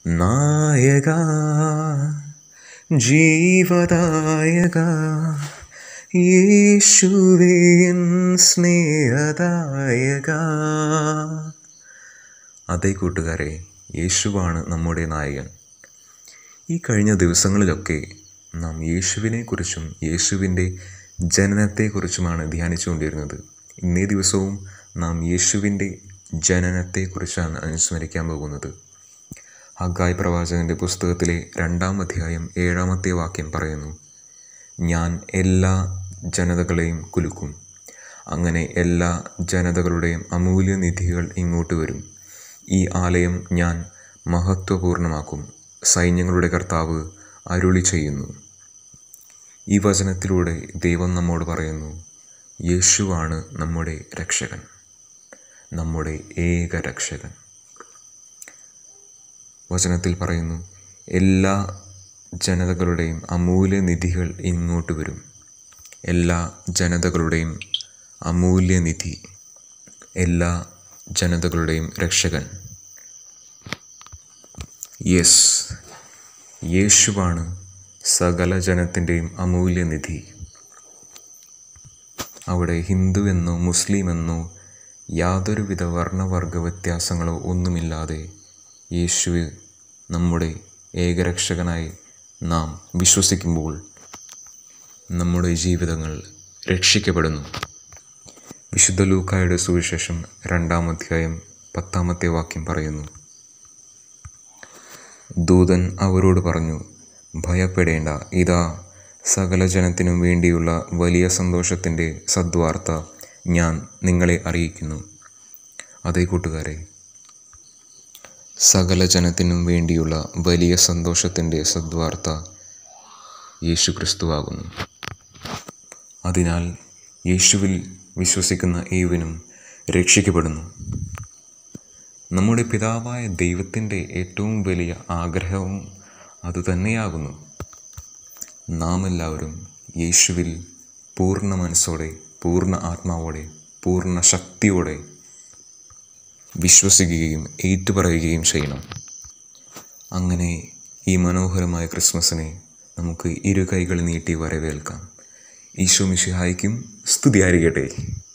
നായക ജീവദായക യേശുവേ എൻ സ്നേഹദായക അതേ കൂട്ടുകാരെ യേശുവാണ് നമ്മുടെ നായകൻ ഈ കഴിഞ്ഞ ദിവസങ്ങളിലൊക്കെ നാം യേശുവിനെക്കുറിച്ചും യേശുവിൻ്റെ ജനനത്തെക്കുറിച്ചുമാണ് ധ്യാനിച്ചുകൊണ്ടിരുന്നത് ഇന്നേ ദിവസവും നാം യേശുവിൻ്റെ ജനനത്തെക്കുറിച്ചാണ് അനുസ്മരിക്കാൻ പോകുന്നത് ഹഗായ് പ്രവാചകൻ്റെ പുസ്തകത്തിലെ രണ്ടാം അധ്യായം ഏഴാമത്തെ വാക്യം പറയുന്നു ഞാൻ എല്ലാ ജനതകളെയും കുലുക്കും അങ്ങനെ എല്ലാ ജനതകളുടെയും അമൂല്യനിധികൾ ഇങ്ങോട്ട് വരും ഈ ആലയം ഞാൻ മഹത്വപൂർണ്ണമാക്കും സൈന്യങ്ങളുടെ കർത്താവ് അരുളി ചെയ്യുന്നു ഈ വചനത്തിലൂടെ ദൈവം നമ്മോട് പറയുന്നു യേശുവാണ് നമ്മുടെ രക്ഷകൻ നമ്മുടെ ഏക രക്ഷകൻ വചനത്തിൽ പറയുന്നു എല്ലാ ജനതകളുടെയും അമൂല്യനിധികൾ ഇങ്ങോട്ട് വരും എല്ലാ ജനതകളുടെയും അമൂല്യനിധി എല്ലാ ജനതകളുടെയും രക്ഷകൻ യെസ് യേശുവാണ് സകല ജനത്തിൻ്റെയും അമൂല്യനിധി അവിടെ ഹിന്ദുവെന്നോ മുസ്ലിമെന്നോ യാതൊരുവിധ വർണ്ണവർഗ വ്യത്യാസങ്ങളോ ഒന്നുമില്ലാതെ യേശു നമ്മുടെ ഏകരക്ഷകനായി നാം വിശ്വസിക്കുമ്പോൾ നമ്മുടെ ജീവിതങ്ങൾ രക്ഷിക്കപ്പെടുന്നു വിശുദ്ധ ലൂക്കായുടെ സുവിശേഷം രണ്ടാം അധ്യായം പത്താമത്തെ വാക്യം പറയുന്നു ദൂതൻ അവരോട് പറഞ്ഞു ഭയപ്പെടേണ്ട ഇതാ സകല ജനത്തിനും വേണ്ടിയുള്ള വലിയ സന്തോഷത്തിൻ്റെ സദ്വാർത്ത ഞാൻ നിങ്ങളെ അറിയിക്കുന്നു അതേ കൂട്ടുകാരെ സകല ജനത്തിനും വേണ്ടിയുള്ള വലിയ സന്തോഷത്തിൻ്റെ സദ്വാർത്ത യേശു ക്രിസ്തുവാകുന്നു അതിനാൽ യേശുവിൽ വിശ്വസിക്കുന്ന ഏവനും രക്ഷിക്കപ്പെടുന്നു നമ്മുടെ പിതാവായ ദൈവത്തിൻ്റെ ഏറ്റവും വലിയ ആഗ്രഹവും അതുതന്നെയാകുന്നു നാം എല്ലാവരും യേശുവിൽ പൂർണ്ണ മനസ്സോടെ പൂർണ്ണ ആത്മാവോടെ പൂർണ്ണ ശക്തിയോടെ വിശ്വസിക്കുകയും ഏറ്റുപറയുകയും ചെയ്യണം അങ്ങനെ ഈ മനോഹരമായ ക്രിസ്മസിനെ നമുക്ക് ഇരു കൈകൾ നീട്ടി വരവേൽക്കാം ഈശോ മിശിഹായ്ക്കും സ്തുതിയായിരിക്കട്ടെ